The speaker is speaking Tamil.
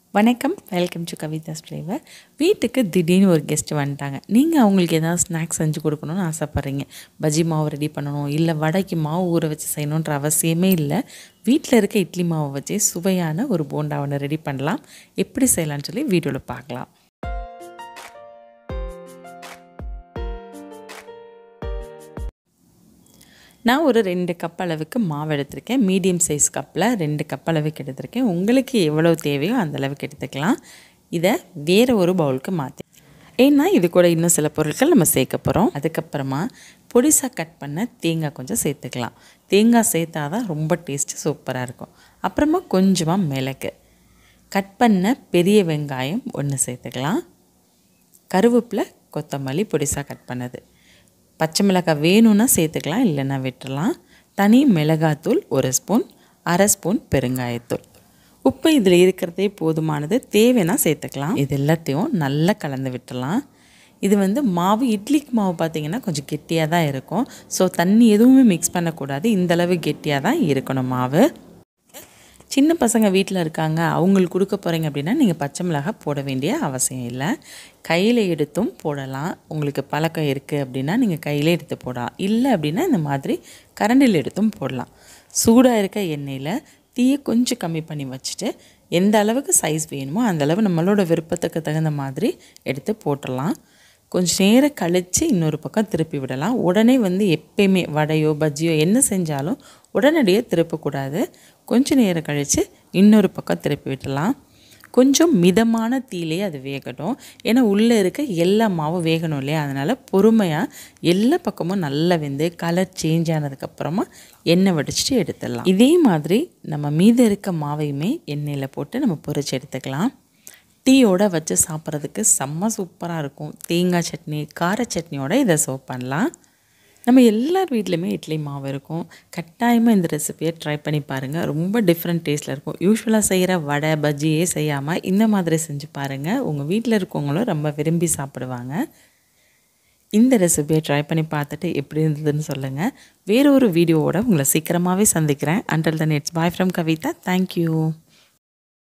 வணக்கம் வெல்கம் டு கவிதாஸ் ஃப்ளேவர் வீட்டுக்கு திடீர்னு ஒரு கெஸ்ட் வந்துட்டாங்க நீங்கள் அவங்களுக்கு ஏதாவது ஸ்நாக்ஸ் செஞ்சு கொடுக்கணும்னு ஆசைப்பட்றீங்க பஜ்ஜி மாவு ரெடி பண்ணணும் இல்லை வடைக்கு மாவு ஊற வச்சு செய்யணுன்ற அவசியமே இல்லை வீட்டில் இருக்க இட்லி மாவை வச்சு சுவையான ஒரு போண்டாவனை ரெடி பண்ணலாம் எப்படி செய்யலாம்னு சொல்லி வீடியோவில் பார்க்கலாம் நான் ஒரு ரெண்டு கப் அளவுக்கு மாவு எடுத்திருக்கேன் மீடியம் சைஸ் கப்பில் ரெண்டு கப் அளவுக்கு எடுத்திருக்கேன் உங்களுக்கு எவ்வளோ தேவையோ அந்த அளவுக்கு எடுத்துக்கலாம் இதை வேறு ஒரு பவுலுக்கு மாற்றி ஏன்னா இது கூட இன்னும் சில பொருட்கள் நம்ம சேர்க்க போகிறோம் அதுக்கப்புறமா பொடிசாக கட் பண்ண தேங்காய் கொஞ்சம் சேர்த்துக்கலாம் தேங்காய் சேர்த்தா தான் ரொம்ப டேஸ்ட்டு சூப்பராக இருக்கும் அப்புறமா கொஞ்சமாக மிளகு கட் பண்ண பெரிய வெங்காயம் ஒன்று சேர்த்துக்கலாம் கருவேப்பிலை கொத்தமல்லி பொடிசாக கட் பண்ணது பச்சை மிளகாய் வேணும்னா சேர்த்துக்கலாம் இல்லைன்னா விட்டுறலாம் தனி மிளகாத்தூள் ஒரு ஸ்பூன் அரை ஸ்பூன் பெருங்காயத்தூள் உப்பு இதில் இருக்கிறதே போதுமானது தேவைன்னா சேர்த்துக்கலாம் இது எல்லாத்தையும் நல்லா கலந்து விட்டுறலாம் இது வந்து மாவு இட்லிக்கு மாவு பார்த்திங்கன்னா கொஞ்சம் கெட்டியாக தான் இருக்கும் ஸோ தண்ணி எதுவுமே மிக்ஸ் பண்ணக்கூடாது இந்தளவு கெட்டியாக தான் இருக்கணும் மாவு சின்ன பசங்க வீட்டில் இருக்காங்க அவங்களுக்கு கொடுக்க போகிறீங்க அப்படின்னா நீங்கள் பச்சை மிளகாய் போட வேண்டிய அவசியம் இல்லை கையில் எடுத்தும் போடலாம் உங்களுக்கு பழக்கம் இருக்குது அப்படின்னா நீங்கள் கையிலே எடுத்து போடலாம் இல்லை அப்படின்னா இந்த மாதிரி கரண்டில் எடுத்தும் போடலாம் சூடாக இருக்க எண்ணெயில் தீயை கொஞ்சம் கம்மி பண்ணி வச்சுட்டு எந்த அளவுக்கு சைஸ் வேணுமோ அந்த அளவு நம்மளோட விருப்பத்துக்கு தகுந்த மாதிரி எடுத்து போட்டுடலாம் கொஞ்சம் நேரம் கழித்து இன்னொரு பக்கம் திருப்பி விடலாம் உடனே வந்து எப்பயுமே வடையோ பஜ்ஜியோ என்ன செஞ்சாலும் உடனடியாக திருப்பக்கூடாது கொஞ்சம் நேரம் கழித்து இன்னொரு பக்கம் திருப்பி விடலாம் கொஞ்சம் மிதமான தீலே அது வேகட்டும் ஏன்னா உள்ளே இருக்க எல்லா மாவும் வேகணும் இல்லையா அதனால் பொறுமையாக எல்லா பக்கமும் நல்லா வெந்து கலர் சேஞ்ச் ஆனதுக்கப்புறமா எண்ணெய் வடிச்சிட்டு எடுத்துடலாம் இதே மாதிரி நம்ம மீதி இருக்க மாவையுமே எண்ணெயில் போட்டு நம்ம பொரிச்சு எடுத்துக்கலாம் டீயோட வச்சு சாப்பிட்றதுக்கு செம்ம சூப்பராக இருக்கும் தேங்காய் சட்னி கார சட்னியோட இதை சர்வ் பண்ணலாம் நம்ம எல்லார் வீட்லேயுமே இட்லி மாவு இருக்கும் கட்டாயமாக இந்த ரெசிபியை ட்ரை பண்ணி பாருங்கள் ரொம்ப டிஃப்ரெண்ட் டேஸ்ட்டில் இருக்கும் யூஸ்வலாக செய்கிற வடை பஜ்ஜியே செய்யாமல் இந்த மாதிரி செஞ்சு பாருங்கள் உங்கள் வீட்டில் இருக்கவங்களும் ரொம்ப விரும்பி சாப்பிடுவாங்க இந்த ரெசிபியை ட்ரை பண்ணி பார்த்துட்டு எப்படி இருந்ததுன்னு சொல்லுங்கள் வேறு ஒரு வீடியோவோட உங்களை சீக்கிரமாகவே சந்திக்கிறேன் until the next bye from Kavitha thank you